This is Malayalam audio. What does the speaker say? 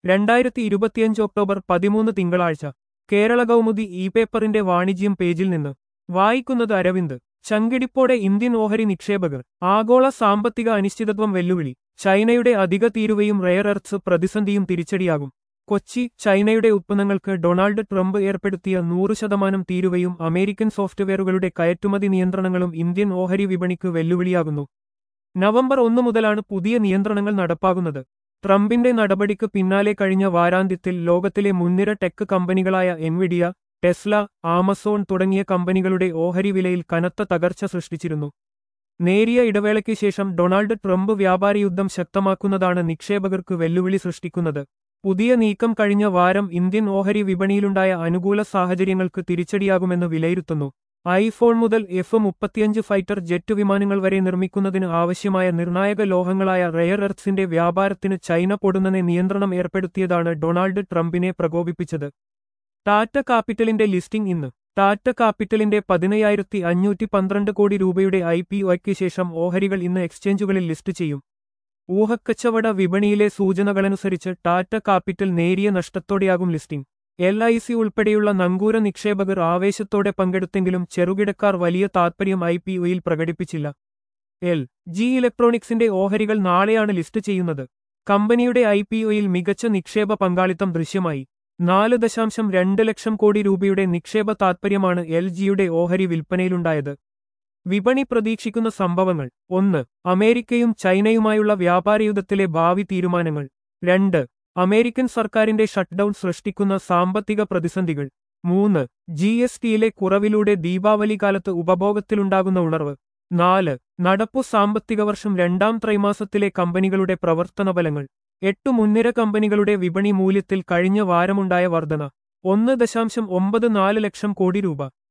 രണ്ടായിരത്തി ഇരുപത്തിയഞ്ച് ഒക്ടോബർ പതിമൂന്ന് തിങ്കളാഴ്ച കേരള കൗമുദി ഇ പേപ്പറിന്റെ വാണിജ്യം പേജിൽ നിന്ന് വായിക്കുന്നത് അരവിന്ദ് ചങ്കിടിപ്പോടെ ഇന്ത്യൻ ഓഹരി നിക്ഷേപകർ ആഗോള സാമ്പത്തിക അനിശ്ചിതത്വം വെല്ലുവിളി ചൈനയുടെ അധിക തീരുവയും റെയർ എർത്ത്സ് പ്രതിസന്ധിയും തിരിച്ചടിയാകും കൊച്ചി ചൈനയുടെ ഉത്പന്നങ്ങൾക്ക് ഡൊണാൾഡ് ട്രംപ് ഏർപ്പെടുത്തിയ നൂറ് ശതമാനം തീരുവയും അമേരിക്കൻ സോഫ്റ്റ്വെയറുകളുടെ കയറ്റുമതി നിയന്ത്രണങ്ങളും ഇന്ത്യൻ ഓഹരി വിപണിക്ക് വെല്ലുവിളിയാകുന്നു നവംബർ ഒന്ന് മുതലാണ് പുതിയ നിയന്ത്രണങ്ങൾ നടപ്പാകുന്നത് ട്രംപിന്റെ നടപടിക്ക് പിന്നാലെ കഴിഞ്ഞ വാരാന്ത്യത്തിൽ ലോകത്തിലെ മുൻനിര ടെക് കമ്പനികളായ എൻവിഡിയ ടെസ്ല ആമസോൺ തുടങ്ങിയ കമ്പനികളുടെ ഓഹരി വിലയിൽ കനത്ത തകർച്ച സൃഷ്ടിച്ചിരുന്നു നേരിയ ഇടവേളയ്ക്ക് ശേഷം ഡൊണാൾഡ് ട്രംപ് വ്യാപാര യുദ്ധം ശക്തമാക്കുന്നതാണ് നിക്ഷേപകർക്ക് വെല്ലുവിളി സൃഷ്ടിക്കുന്നത് പുതിയ നീക്കം കഴിഞ്ഞ വാരം ഇന്ത്യൻ ഓഹരി വിപണിയിലുണ്ടായ അനുകൂല സാഹചര്യങ്ങൾക്ക് തിരിച്ചടിയാകുമെന്ന് വിലയിരുത്തുന്നു ഐഫോൺ മുതൽ എഫ് മുപ്പത്തിയഞ്ച് ഫൈറ്റർ ജെറ്റ് വിമാനങ്ങൾ വരെ നിർമ്മിക്കുന്നതിന് ആവശ്യമായ നിർണായക ലോഹങ്ങളായ റെയർ എർത്ത്സിന്റെ വ്യാപാരത്തിന് ചൈന പൊടുന്നനെ നിയന്ത്രണം ഏർപ്പെടുത്തിയതാണ് ഡൊണാൾഡ് ട്രംപിനെ പ്രകോപിപ്പിച്ചത് ടാറ്റ കാപ്പിറ്റലിന്റെ ലിസ്റ്റിംഗ് ഇന്ന് ടാറ്റ കാപ്പിറ്റലിന്റെ പതിനയ്യായിരത്തി അഞ്ഞൂറ്റി പന്ത്രണ്ട് കോടി രൂപയുടെ ഐ പി ഒയ്ക്ക് ശേഷം ഓഹരികൾ ഇന്ന് എക്സ്ചേഞ്ചുകളിൽ ലിസ്റ്റ് ചെയ്യും ഊഹക്കച്ചവട വിപണിയിലെ സൂചനകളനുസരിച്ച് ടാറ്റ കാപ്പിറ്റൽ നേരിയ നഷ്ടത്തോടെയാകും ലിസ്റ്റിംഗ് എൽ ഐ സി ഉൾപ്പെടെയുള്ള നങ്കൂര നിക്ഷേപകർ ആവേശത്തോടെ പങ്കെടുത്തെങ്കിലും ചെറുകിടക്കാർ വലിയ താൽപര്യം ഐ പി ഒയിൽ പ്രകടിപ്പിച്ചില്ല എൽ ജി ഇലക്ട്രോണിക്സിന്റെ ഓഹരികൾ നാളെയാണ് ലിസ്റ്റ് ചെയ്യുന്നത് കമ്പനിയുടെ ഐ പി ഒയിൽ മികച്ച നിക്ഷേപ പങ്കാളിത്തം ദൃശ്യമായി നാല് ദശാംശം രണ്ട് ലക്ഷം കോടി രൂപയുടെ നിക്ഷേപ താൽപര്യമാണ് എൽ ജിയുടെ ഓഹരി വിൽപ്പനയിലുണ്ടായത് വിപണി പ്രതീക്ഷിക്കുന്ന സംഭവങ്ങൾ ഒന്ന് അമേരിക്കയും ചൈനയുമായുള്ള വ്യാപാരയുദ്ധത്തിലെ ഭാവി തീരുമാനങ്ങൾ രണ്ട് അമേരിക്കൻ സർക്കാരിന്റെ ഷട്ട്ഡൌൺ സൃഷ്ടിക്കുന്ന സാമ്പത്തിക പ്രതിസന്ധികൾ മൂന്ന് ജി എസ് ടിയിലെ കുറവിലൂടെ ദീപാവലി കാലത്ത് ഉപഭോഗത്തിലുണ്ടാകുന്ന ഉണർവ് നാല് നടപ്പു സാമ്പത്തിക വർഷം രണ്ടാം ത്രൈമാസത്തിലെ കമ്പനികളുടെ പ്രവർത്തനഫലങ്ങൾ എട്ടു മുൻനിര കമ്പനികളുടെ വിപണി മൂല്യത്തിൽ കഴിഞ്ഞ വാരമുണ്ടായ വർധന ഒന്ന് ദശാംശം ഒമ്പത് നാല് ലക്ഷം കോടി രൂപ